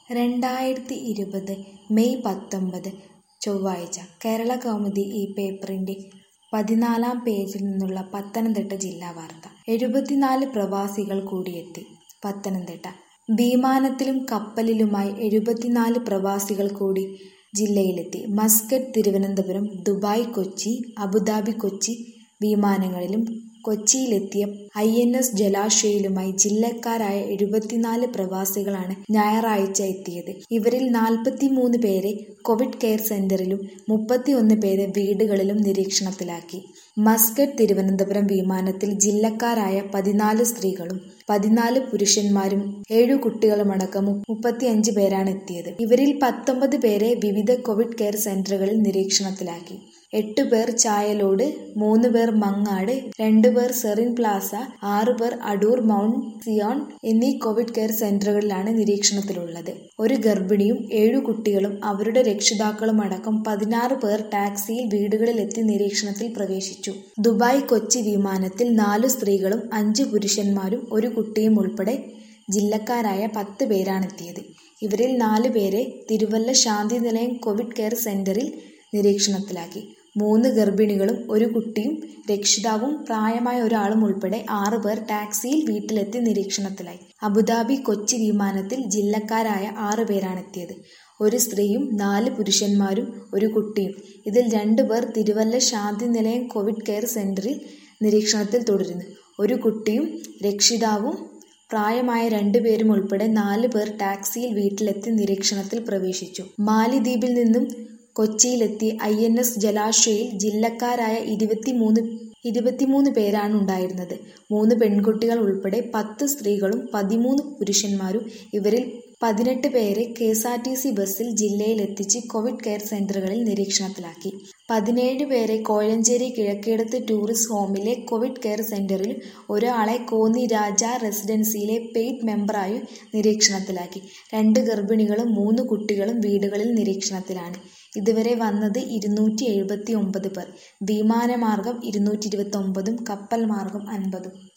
രണ്ടായിരത്തി ഇരുപത് മെയ് പത്തൊമ്പത് ചൊവ്വാഴ്ച കേരളകൗമുദി ഈ പേപ്പറിൻ്റെ പതിനാലാം പേജിൽ നിന്നുള്ള പത്തനംതിട്ട ജില്ലാ വാർത്ത എഴുപത്തിനാല് പ്രവാസികൾ കൂടിയെത്തി പത്തനംതിട്ട വിമാനത്തിലും കപ്പലിലുമായി എഴുപത്തിനാല് പ്രവാസികൾ കൂടി ജില്ലയിലെത്തി Muscat Thiruvananthapuram Dubai Kochi Abu Dhabi Kochi വിമാനങ്ങളിലും കൊച്ചിയിലെത്തിയ ഐ എൻ എസ് ജലാശ്വയിലുമായി ജില്ലക്കാരായ എഴുപത്തിനാല് പ്രവാസികളാണ് ഞായറാഴ്ച എത്തിയത് ഇവരിൽ നാൽപ്പത്തിമൂന്ന് പേരെ കോവിഡ് കെയർ സെന്ററിലും മുപ്പത്തിയൊന്ന് പേരെ വീടുകളിലും നിരീക്ഷണത്തിലാക്കി മസ്കറ്റ് തിരുവനന്തപുരം വിമാനത്തിൽ ജില്ലക്കാരായ പതിനാല് സ്ത്രീകളും പതിനാല് പുരുഷന്മാരും ഏഴു കുട്ടികളുമടക്കം മുപ്പത്തിയഞ്ച് പേരാണ് എത്തിയത് ഇവരിൽ പത്തൊമ്പത് പേരെ വിവിധ കോവിഡ് കെയർ സെന്ററുകളിൽ നിരീക്ഷണത്തിലാക്കി എട്ട് പേർ ചായലോട് മൂന്ന് പേർ മങ്ങാട് രണ്ടു പേർ സെറിൻ പ്ലാസ ആറു പേർ അടൂർ മൗണ്ട് സിയോൺ എന്നീ കോവിഡ് കെയർ സെന്ററുകളിലാണ് നിരീക്ഷണത്തിലുള്ളത് ഒരു ഗർഭിണിയും ഏഴു കുട്ടികളും അവരുടെ രക്ഷിതാക്കളും അടക്കം പതിനാറ് പേർ ടാക്സിയിൽ വീടുകളിലെത്തി നിരീക്ഷണത്തിൽ പ്രവേശിച്ചു ദുബായ് കൊച്ചി വിമാനത്തിൽ നാലു സ്ത്രീകളും അഞ്ച് പുരുഷന്മാരും ഒരു കുട്ടിയും ഉൾപ്പെടെ ജില്ലക്കാരായ പത്ത് പേരാണെത്തിയത് ഇവരിൽ നാല് പേരെ തിരുവല്ല ശാന്തി നിലയം കോവിഡ് കെയർ സെന്ററിൽ നിരീക്ഷണത്തിലാക്കി മൂന്ന് ഗർഭിണികളും ഒരു കുട്ടിയും രക്ഷിതാവും പ്രായമായ ഒരാളും ഉൾപ്പെടെ ആറു പേർ ടാക്സിയിൽ വീട്ടിലെത്തി നിരീക്ഷണത്തിലായി അബുദാബി കൊച്ചി വിമാനത്തിൽ ജില്ലക്കാരായ ആറു പേരാണെത്തിയത് ഒരു സ്ത്രീയും നാല് പുരുഷന്മാരും ഒരു കുട്ടിയും ഇതിൽ രണ്ടു പേർ തിരുവല്ല ശാന്തി നിലയം കോവിഡ് കെയർ സെന്ററിൽ നിരീക്ഷണത്തിൽ തുടരുന്നു ഒരു കുട്ടിയും രക്ഷിതാവും പ്രായമായ രണ്ടുപേരും ഉൾപ്പെടെ നാല് പേർ ടാക്സിയിൽ വീട്ടിലെത്തി നിരീക്ഷണത്തിൽ പ്രവേശിച്ചു മാലിദ്വീപിൽ നിന്നും കൊച്ചിയിലെത്തി ഐ എൻ എസ് ജലാശ്വയിൽ ജില്ലക്കാരായ ഇരുപത്തിമൂന്ന് ഇരുപത്തിമൂന്ന് പേരാണ് ഉണ്ടായിരുന്നത് മൂന്ന് പെൺകുട്ടികൾ ഉൾപ്പെടെ പത്ത് സ്ത്രീകളും പതിമൂന്ന് പുരുഷന്മാരും ഇവരിൽ പതിനെട്ട് പേരെ K S R T C ബസ്സിൽ ജില്ലയിലെത്തിച്ച് കോവിഡ് കെയർ സെന്ററുകളിൽ നിരീക്ഷണത്തിലാക്കി പതിനേഴ് പേരെ കോഴഞ്ചേരി കിഴക്കേടത്ത് ടൂറിസ്റ്റ് ഹോമിലെ കോവിഡ് കെയർ സെന്ററിൽ ഒരാളെ കോന്നി രാജ റെസിഡൻസിയിലെ പെയ്ഡ് മെമ്പറായി നിരീക്ഷണത്തിലാക്കി രണ്ട് ഗർഭിണികളും മൂന്ന് കുട്ടികളും വീടുകളിൽ നിരീക്ഷണത്തിലാണ് ഇതുവരെ വന്നത് ഇരുന്നൂറ്റി എഴുപത്തി ഒമ്പത് പേർ വിമാനമാർഗം ഇരുന്നൂറ്റി ഇരുപത്തി ഒമ്പതും കപ്പൽ മാർഗം അൻപതും